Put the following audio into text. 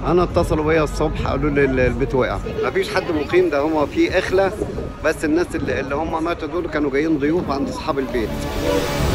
انا اتصلوا بيا الصبح قالوا لي ال- البيت وقع مفيش حد مقيم ده هم في اخله بس الناس اللي, اللي هم ماتوا دول كانوا جايين ضيوف عند اصحاب البيت